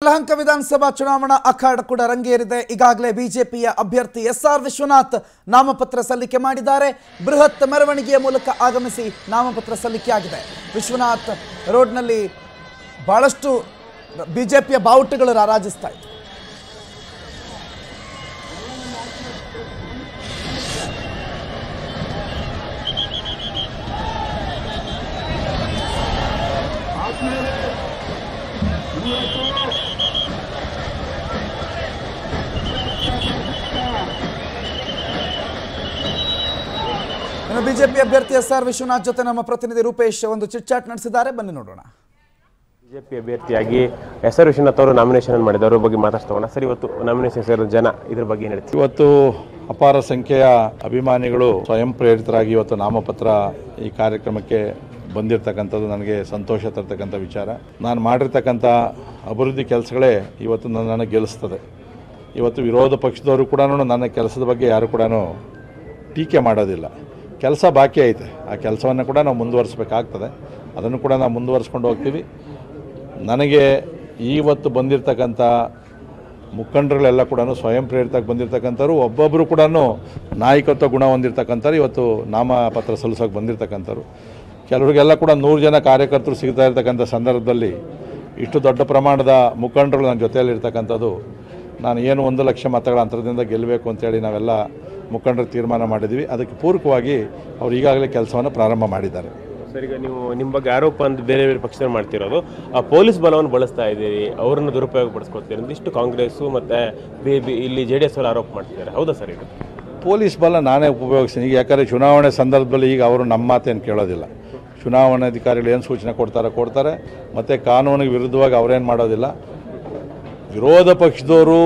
ಯಲಹಂಕ ವಿಧಾನಸಭಾ ಚುನಾವಣಾ ಅಖಾಡ ಕೂಡ ರಂಗೇರಿದೆ ಈಗಾಗಲೇ ಬಿಜೆಪಿಯ ಅಭ್ಯರ್ಥಿ ಎಸ್ ಆರ್ ವಿಶ್ವನಾಥ್ ನಾಮಪತ್ರ ಸಲ್ಲಿಕೆ ಮಾಡಿದ್ದಾರೆ ಬೃಹತ್ ಮೆರವಣಿಗೆಯ ಮೂಲಕ ಆಗಮಿಸಿ ನಾಮಪತ್ರ ಸಲ್ಲಿಕೆಯಾಗಿದೆ ವಿಶ್ವನಾಥ್ ರೋಡ್ನಲ್ಲಿ ಬಹಳಷ್ಟು ಬಿಜೆಪಿಯ ಬಾವುಟಗಳು ರಾರಾಜಿಸ್ತಾ ಇತ್ತು ಇನ್ನು ಬಿಜೆಪಿ ಅಭ್ಯರ್ಥಿ ಎಸ್ ಆರ್ ವಿಶ್ವನಾಥ್ ಜೊತೆ ನಮ್ಮ ಪ್ರತಿನಿಧಿ ರೂಪೇಶ್ ಒಂದು ಚಿಟ್ಚಾಟ್ ನಡೆಸಿದ್ದಾರೆ ಬನ್ನಿ ನೋಡೋಣ ಬಿಜೆಪಿ ಅಭ್ಯರ್ಥಿಯಾಗಿ ಎಸ್ ಆರ್ ವಿಶ್ವನಾಥ್ ಅವರು ನಾಮಿನೇಷನ್ ಮಾಡಿದ್ರು ಅವ್ರ ಬಗ್ಗೆ ಮಾತಾಡ್ತೋಣ ಸರ್ ಇವತ್ತು ನಾಮಿನೇಷನ್ ಸೇರಿದ ಜನ ಇದ್ರ ಬಗ್ಗೆ ಏನು ಹೇಳ್ತೀವಿ ಇವತ್ತು ಅಪಾರ ಸಂಖ್ಯೆಯ ಅಭಿಮಾನಿಗಳು ಸ್ವಯಂ ಪ್ರೇರಿತರಾಗಿ ಇವತ್ತು ನಾಮಪತ್ರ ಈ ಕಾರ್ಯಕ್ರಮಕ್ಕೆ ಬಂದಿರತಕ್ಕಂಥದ್ದು ನನಗೆ ಸಂತೋಷ ತರ್ತಕ್ಕಂಥ ವಿಚಾರ ನಾನು ಮಾಡಿರ್ತಕ್ಕಂಥ ಅಭಿವೃದ್ಧಿ ಕೆಲಸಗಳೇ ಇವತ್ತು ನನ್ನನ್ನು ಗೆಲ್ಲಿಸ್ತದೆ ಇವತ್ತು ವಿರೋಧ ಪಕ್ಷದವರು ಕೂಡ ನನ್ನ ಕೆಲಸದ ಬಗ್ಗೆ ಯಾರು ಕೂಡ ಟೀಕೆ ಮಾಡೋದಿಲ್ಲ ಕೆಲಸ ಬಾಕಿ ಐತೆ ಆ ಕೆಲಸವನ್ನು ಕೂಡ ನಾವು ಮುಂದುವರಿಸ್ಬೇಕಾಗ್ತದೆ ಅದನ್ನು ಕೂಡ ನಾವು ಮುಂದುವರಿಸ್ಕೊಂಡು ಹೋಗ್ತೀವಿ ನನಗೆ ಇವತ್ತು ಬಂದಿರತಕ್ಕಂಥ ಮುಖಂಡರುಗಳೆಲ್ಲ ಕೂಡ ಸ್ವಯಂ ಪ್ರೇರಿತಕ್ಕೆ ಬಂದಿರತಕ್ಕಂಥವ್ರು ಒಬ್ಬೊಬ್ಬರು ಕೂಡ ನಾಯಕತ್ವ ಗುಣ ಹೊಂದಿರತಕ್ಕಂಥವ್ರು ಇವತ್ತು ನಾಮಪತ್ರ ಸಲ್ಲಿಸೋಕೆ ಬಂದಿರತಕ್ಕಂಥವ್ರು ಕೆಲವರಿಗೆಲ್ಲ ಕೂಡ ನೂರು ಜನ ಕಾರ್ಯಕರ್ತರು ಸಿಗ್ತಾ ಇರ್ತಕ್ಕಂಥ ಸಂದರ್ಭದಲ್ಲಿ ಇಷ್ಟು ದೊಡ್ಡ ಪ್ರಮಾಣದ ಮುಖಂಡರು ನನ್ನ ಜೊತೆಯಲ್ಲಿ ಇರ್ತಕ್ಕಂಥದ್ದು ನಾನು ಏನು ಒಂದು ಲಕ್ಷ ಮತಗಳ ಅಂತರದಿಂದ ಗೆಲ್ಲಬೇಕು ಅಂತೇಳಿ ನಾವೆಲ್ಲ ಮುಖಂಡರು ತೀರ್ಮಾನ ಮಾಡಿದ್ವಿ ಅದಕ್ಕೆ ಪೂರಕವಾಗಿ ಅವರು ಈಗಾಗಲೇ ಕೆಲಸವನ್ನು ಪ್ರಾರಂಭ ಮಾಡಿದ್ದಾರೆ ಸರ್ ಈಗ ನೀವು ನಿಮ್ಮ ಬಗ್ಗೆ ಆರೋಪ ಅಂತ ಬೇರೆ ಬೇರೆ ಪಕ್ಷದವ್ರು ಮಾಡ್ತಿರೋದು ಆ ಪೊಲೀಸ್ ಬಲವನ್ನು ಬಳಸ್ತಾ ಇದ್ದೀರಿ ಅವರನ್ನು ದುರುಪಯೋಗ ಪಡಿಸ್ಕೊಳ್ತೀರಿ ಒಂದಿಷ್ಟು ಕಾಂಗ್ರೆಸ್ಸು ಮತ್ತು ಬಿ ಬಿ ಇಲ್ಲಿ ಜೆ ಡಿ ಎಸ್ ಅವರು ಆರೋಪ ಮಾಡ್ತಿದ್ದಾರೆ ಹೌದಾ ಸರ್ ಇದು ಪೊಲೀಸ್ ಬಲ ನಾನೇ ಉಪಯೋಗಿಸ್ತೀನಿ ಈಗ ಯಾಕಂದರೆ ಚುನಾವಣೆ ಸಂದರ್ಭದಲ್ಲಿ ಈಗ ಅವರು ನಮ್ಮ ಮಾತೇನು ಕೇಳೋದಿಲ್ಲ ಚುನಾವಣಾಧಿಕಾರಿಗಳು ಏನು ಸೂಚನೆ ಕೊಡ್ತಾರೆ ಕೊಡ್ತಾರೆ ಮತ್ತು ಕಾನೂನಿಗೆ ವಿರುದ್ಧವಾಗಿ ಅವರೇನು ಮಾಡೋದಿಲ್ಲ ವಿರೋಧ ಪಕ್ಷದವರು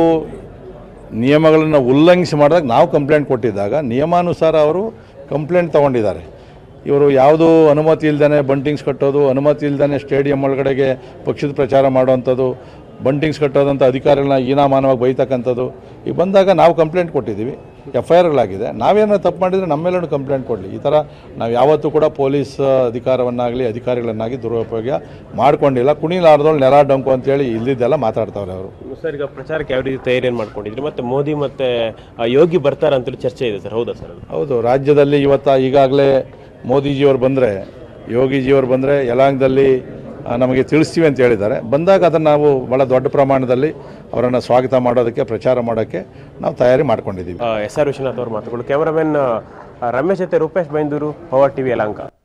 ನಿಯಮಗಳನ್ನು ಉಲ್ಲಂಘಿಸಿ ಮಾಡಿದಾಗ ನಾವು ಕಂಪ್ಲೇಂಟ್ ಕೊಟ್ಟಿದ್ದಾಗ ನಿಯಮಾನುಸಾರ ಅವರು ಕಂಪ್ಲೇಂಟ್ ತೊಗೊಂಡಿದ್ದಾರೆ ಇವರು ಯಾವುದೂ ಅನುಮತಿ ಇಲ್ದೇ ಬಂಟಿಂಗ್ಸ್ ಕಟ್ಟೋದು ಅನುಮತಿ ಇಲ್ದೇ ಸ್ಟೇಡಿಯಂ ಒಳಗಡೆಗೆ ಪಕ್ಷದ ಪ್ರಚಾರ ಮಾಡುವಂಥದ್ದು ಬಂಟಿಂಗ್ಸ್ ಕಟ್ಟೋದಂಥ ಅಧಿಕಾರಿಗಳನ್ನ ಹೀನಾಮಾನವಾಗಿ ಬೈತಕ್ಕಂಥದ್ದು ಈಗ ಬಂದಾಗ ನಾವು ಕಂಪ್ಲೇಂಟ್ ಕೊಟ್ಟಿದ್ದೀವಿ ಎಫ್ ಐ ಆರ್ಗಳಾಗಿದೆ ನಾವೇನಾದ್ರು ತಪ್ಪು ಮಾಡಿದರೆ ನಮ್ಮ ಮೇಲೂ ಕಂಪ್ಲೇಂಟ್ ಕೊಡಲಿ ಈ ಥರ ನಾವು ಯಾವತ್ತೂ ಕೂಡ ಪೊಲೀಸ್ ಅಧಿಕಾರವನ್ನಾಗಲಿ ಅಧಿಕಾರಿಗಳನ್ನಾಗಿ ದುರುಪಯೋಗ ಮಾಡ್ಕೊಂಡಿಲ್ಲ ಕುಣಿಲಾರ್ದೋಳು ನೆರ ಡಂಕು ಅಂತೇಳಿ ಇಲ್ಲಿದ್ದೆಲ್ಲ ಮಾತಾಡ್ತಾವ್ರೆ ಅವರು ಸರ್ ಈಗ ಪ್ರಚಾರಕ್ಕೆ ಯಾವ ರೀತಿ ತಯಾರಿಯನ್ನು ಮಾಡ್ಕೊಂಡಿದ್ರಿ ಮತ್ತು ಮೋದಿ ಮತ್ತು ಆ, ಯೋಗಿ ಬರ್ತಾರೆ ಅಂತೇಳಿ ಚರ್ಚೆ ಇದೆ ಸರ್ ಹೌದಾ ಸರ್ ಅದು ಹೌದು ರಾಜ್ಯದಲ್ಲಿ ಇವತ್ತು ಈಗಾಗಲೇ ಮೋದಿಜಿಯವರು ಬಂದರೆ ಯೋಗಿಜಿಯವರು ಬಂದರೆ ಯಲಾಂಗದಲ್ಲಿ ಆ, ನಮಗೆ ತಿಳಿಸ್ತೀವಿ ಅಂತ ಹೇಳಿದ್ದಾರೆ ಬಂದಾಗ ಅದನ್ನು ನಾವು ಭಾಳ ದೊಡ್ಡ ಪ್ರಮಾಣದಲ್ಲಿ ಅವರನ್ನು ಸ್ವಾಗತ ಮಾಡೋದಕ್ಕೆ ಪ್ರಚಾರ ಮಾಡೋಕ್ಕೆ ನಾವು ತಯಾರಿ ಮಾಡ್ಕೊಂಡಿದ್ದೀವಿ ಎಸ್ ಆರ್ ವಿಶ್ವನಾಥ್ ಅವ್ರ ಮಾತುಗಳು ಕ್ಯಾಮರಾಮನ್ ರಮೇಶ್ ಜೊತೆ ರೂಪೇಶ್ ಬೈಂದೂರು ಪವರ್ ಟಿವಿ ಯಲಹಂಕ